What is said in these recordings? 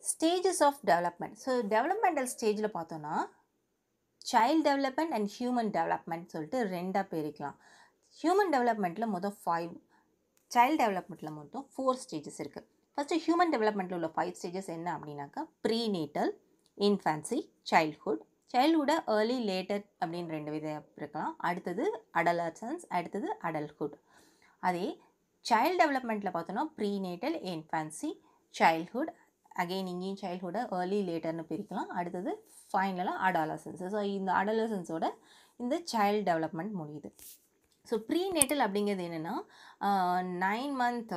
stages of development so developmental ஸ்டேஜில் பார்த்தோன்னா child development and human development சொல்லிட்டு ரெண்டாக பிரிக்கலாம் ஹியூமன் டெவலப்மெண்ட்டில் மொதல் ஃபைவ் சைல்ட் டெவலப்மெண்ட்டில் மொத்தம் ஃபோர் ஸ்டேஜஸ் இருக்குது ஃபஸ்ட்டு ஹியூமன் டெவலப்மெண்ட்டில் உள்ள ஃபைவ் ஸ்டேஜஸ் என்ன அப்படின்னாக்கா ப்ரீநேட்டல் இன்ஃபான்சி சைல்ட்ஹுட் சைல்ட்ஹுட்டை ஏர்லி லேட்டர் அப்படின்னு ரெண்டு விதம் இருக்கலாம் அடுத்தது அடலசன்ஸ் அடுத்தது அடல்ட்ஹுட் அதே சைல்ட் டெவலப்மெண்ட்டில் பார்த்தோன்னா ப்ரீநேட்டல் இன்ஃபான்சி சைல்ட்ஹுட் அகெயின் இங்கேயும் சைல்ட்ஹுட்டை ஏர்லி லேட்டர்னு பிரிக்கலாம் அடுத்தது ஃபைனலாக அடாலசன்ஸ் ஸோ இந்த அடாலசன்ஸோட இந்த சைல்ட் டெவலப்மெண்ட் முடியுது ஸோ ப்ரீநேட்டல் அப்படிங்கிறது என்னென்னா நைன் மந்த்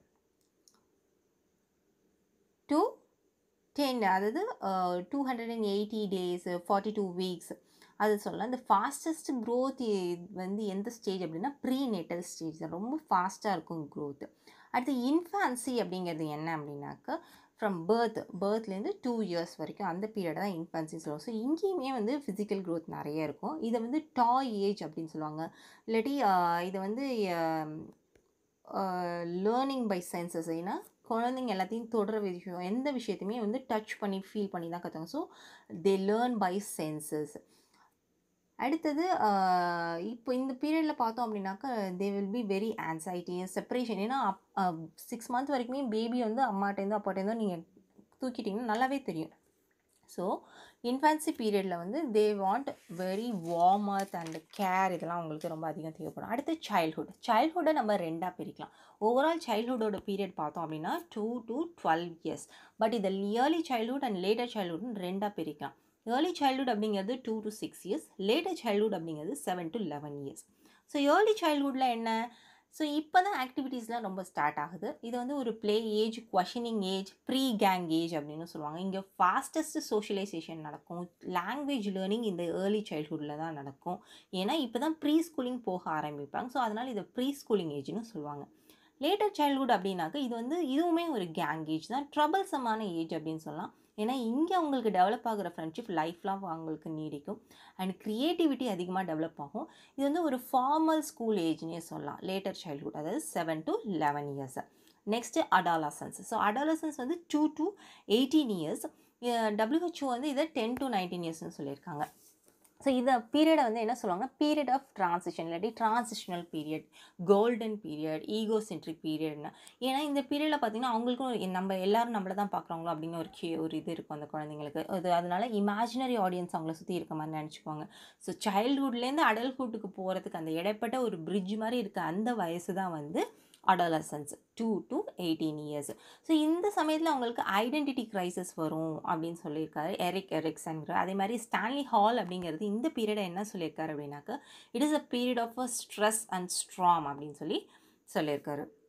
டு டென் அதாவது two hundred and eighty days forty two weeks அது சொல்லலாம் இந்த ஃபாஸ்டஸ்ட் க்ரோத் வந்து எந்த ஸ்டேஜ் அப்படின்னா ப்ரீநேட்டல் ஸ்டேஜ் தான் ரொம்ப ஃபாஸ்ட்டாக இருக்கும் க்ரோத் அடுத்து இன்ஃபான்சி அப்படிங்கிறது என்ன அப்படின்னாக்கா ஃப்ரம் பேர்த் பேர்த்லேருந்து டூ இயர்ஸ் வரைக்கும் அந்த பீரியட் தான் இன்ஃபான்சி சொல்லுவோம் ஸோ இங்கேயுமே வந்து ஃபிசிக்கல் க்ரோத் நிறைய இருக்கும் இதை வந்து டாய் ஏஜ் அப்படின்னு சொல்லுவாங்க இல்லாட்டி இதை வந்து லேர்னிங் பை சென்சஸ் ஏன்னா குழந்தைங்க எல்லாத்தையும் தொடர விஷயம் எந்த விஷயத்தையுமே வந்து டச் பண்ணி ஃபீல் பண்ணி தான் கற்றுங்க so they learn by senses அடுத்தது இப்போ இந்த பீரியடில் பார்த்தோம் அப்படின்னாக்கா they will be very anxiety separation ஏன்னா அப் சிக்ஸ் மந்த் வரைக்குமே பேபி வந்து அம்மாட்டேருந்தோ அப்பாட்டேருந்தோ நீங்கள் தூக்கிட்டிங்கன்னா நல்லாவே தெரியும் ஸோ இன்ஃபான்சி பீரியடில் வந்து they want very warmth and care இதெல்லாம் உங்களுக்கு ரொம்ப அதிகம் தேவைப்படும் அடுத்து சைல்ட்ஹுட் சைல்ட்ஹுட்டை நம்ம ரெண்டாக பிரிக்கலாம் ஓவரால் சைல்ட்ஹுட்டோட பீரியட் பார்த்தோம் அப்படின்னா two to twelve years but இதை இயர்லி சைல்ட்ஹுட் அண்ட் லேட்டர் சைல்ட்ஹுட்னு ரெண்டாக பிரிக்கலாம் ஏர்லி சைல்ட்ஹுட் அப்படிங்கிறது two to six years later childhood அப்படிங்கிறது seven to eleven years so early சைல்ட்ஹுட்டில் என்ன ஸோ இப்போ தான் ஆக்டிவிட்டீஸ்லாம் ரொம்ப ஸ்டார்ட் ஆகுது இது வந்து ஒரு play age questioning age pre gang age அப்படின்னு சொல்லுவாங்க இங்கே ஃபாஸ்டஸ்ட் சோஷியலைசேஷன் நடக்கும் லாங்குவேஜ் லேர்னிங் இந்த ஏர்லி சைல்ட்ஹுட்டில் தான் நடக்கும் ஏன்னா இப்போ தான் ப்ரீ ஸ்கூலிங் போக ஆரம்பிப்பாங்க ஸோ அதனால் இதை ப்ரீ ஸ்கூலிங் ஏஜ்னு சொல்லுவாங்க லேட்டர் சைல்ட்ஹுட் அப்படின்னாக்க இது வந்து இதுவுமே ஒரு கேங் ஏஜ் தான் ட்ரபிள்சமான ஏஜ் அப்படின்னு சொல்லலாம் ஏன்னா இங்கே அவங்களுக்கு டெவலப் ஆகிற ஃப்ரெண்ட்ஷிப் லைஃப்லாம் அவங்களுக்கு நீடிக்கும் அண்ட் க்ரியேட்டிவிட்டி அதிகமாக டெவலப் ஆகும் இது வந்து ஒரு ஃபார்மல் ஸ்கூல் ஏஜ்னே சொல்லலாம் லேட்டர் சைல்ட்ஹுட் அதாவது seven to eleven years next adolescence so adolescence வந்து two to eighteen years WHO வந்து இதை டென் டு நைன்டீன் இயர்ஸ்னு சொல்லியிருக்காங்க ஸோ இந்த பீரியடை வந்து என்ன சொல்லுவாங்கன்னா பீரியட் ஆஃப் ட்ரான்சிஷன் இல்லாட்டி transitional period golden period ego centric பீரியட்னு ஏன்னா இந்த பீரியடில் பார்த்தீங்கன்னா அவங்களுக்கும் நம்ம எல்லாரும் நம்மளை தான் பார்க்குறாங்களோ அப்படின்னு ஒரு கே ஒரு இது இருக்கும் அந்த குழந்தைங்களுக்கு அது அதனால இமேஜினரி ஆடியன்ஸ் அவங்கள சுற்றி இருக்க மாதிரி நினச்சிக்குவாங்க ஸோ சைல்ட்ஹுட்லேருந்து அடல்ட்ஹுட்டுக்கு போகிறதுக்கு அந்த இடைப்பட்ட ஒரு பிரிட்ஜ் மாதிரி இருக்க அந்த வயசு தான் வந்து adolescence two to eighteen years so இந்த சமயத்தில் அவங்களுக்கு ஐடென்டிட்டி க்ரைசிஸ் வரும் அப்படின்னு சொல்லியிருக்காரு எரிக் எரிக்சன்கிற அதே மாதிரி ஸ்டான்லி ஹால் அப்படிங்கிறது இந்த பீரியடை என்ன சொல்லியிருக்காரு அப்படின்னாக்கா it is a period of a stress and storm அப்படின்னு சொல்லி சொல்லியிருக்காரு